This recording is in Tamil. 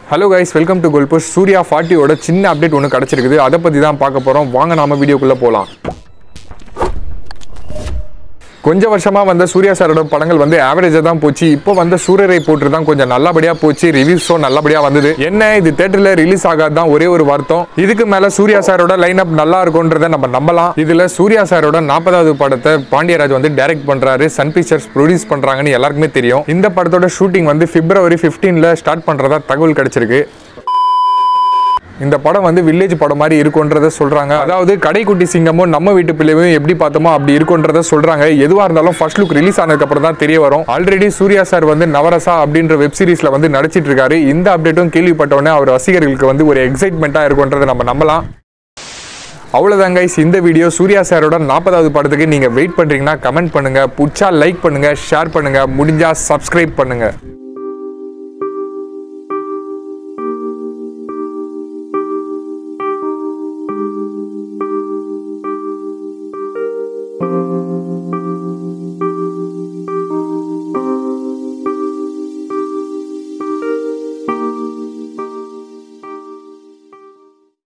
ஹலோ கைஸ் வெல்கம் டு கோல்போஸ் சூர்யா ஃபார்ட்டியோட சின்ன அப்டேட் ஒன்று கிடச்சிருக்குது அதை பற்றி தான் பார்க்க போகிறோம் வாங்க நாம வீடியோக்குள்ளே போகலாம் கொஞ்ச வருஷமா வந்த சூர்யா சாரோட படங்கள் வந்து ஆவரேஜா தான் போச்சு இப்போ வந்த சூரியரை போட்டு தான் கொஞ்சம் நல்லபடியா போச்சு ரிவ்யூஸும் நல்லபடியா வந்தது என்ன இது தேட்டர்ல ரிலீஸ் ஆகாது தான் ஒரே ஒரு வார்த்தம் இதுக்கு மேல சூர்யா சாரோட லைன் அப் நல்லா இருக்கும்ன்றத நம்ம நம்பலாம் இதுல சூர்யா சாரோட நாற்பதாவது படத்தை பாண்டியராஜ் வந்து டைரக்ட் பண்றாரு சன் பிக்சர்ஸ் ப்ரொடியூஸ் பண்றாங்கன்னு எல்லாருக்குமே தெரியும் இந்த படத்தோட ஷூட்டிங் வந்து பிப்ரவரி 15ல ஸ்டார்ட் பண்றதா தகவல் கிடைச்சிருக்கு இந்த படம் வந்து வில்லேஜ் படம் மாதிரி இருக்குன்றத சொல்றாங்க அதாவது கடைக்குட்டி சிங்கமும் நம்ம வீட்டு பிள்ளையும் எப்படி பார்த்தோமோ அப்படி இருக்குன்றத சொல்றாங்க எதுவா இருந்தாலும் ஃபர்ஸ்ட் லுக் ரிலீஸ் ஆனதுக்கு அப்புறம் தான் தெரிய வரும் ஆல்ரெடி சூர்யா சார் வந்து நவரசா அப்படின்ற வெப் சீரிஸ்ல வந்து நடிச்சிட்டு இருக்காரு இந்த அப்டேட்டும் கேள்விப்பட்டோன்னே அவர் ரசிகர்களுக்கு வந்து ஒரு எக்ஸைட்மெண்ட்டா இருக்குன்றதை நம்ம நம்பலாம் அவ்வளோதான் கைஸ் இந்த வீடியோ சூர்யா சாரோட நாற்பதாவது படத்துக்கு நீங்கள் வெயிட் பண்ணுறீங்கன்னா கமெண்ட் பண்ணுங்கள் பிடிச்சா லைக் பண்ணுங்கள் ஷேர் பண்ணுங்கள் முடிஞ்சால் சப்ஸ்கிரைப் பண்ணுங்கள்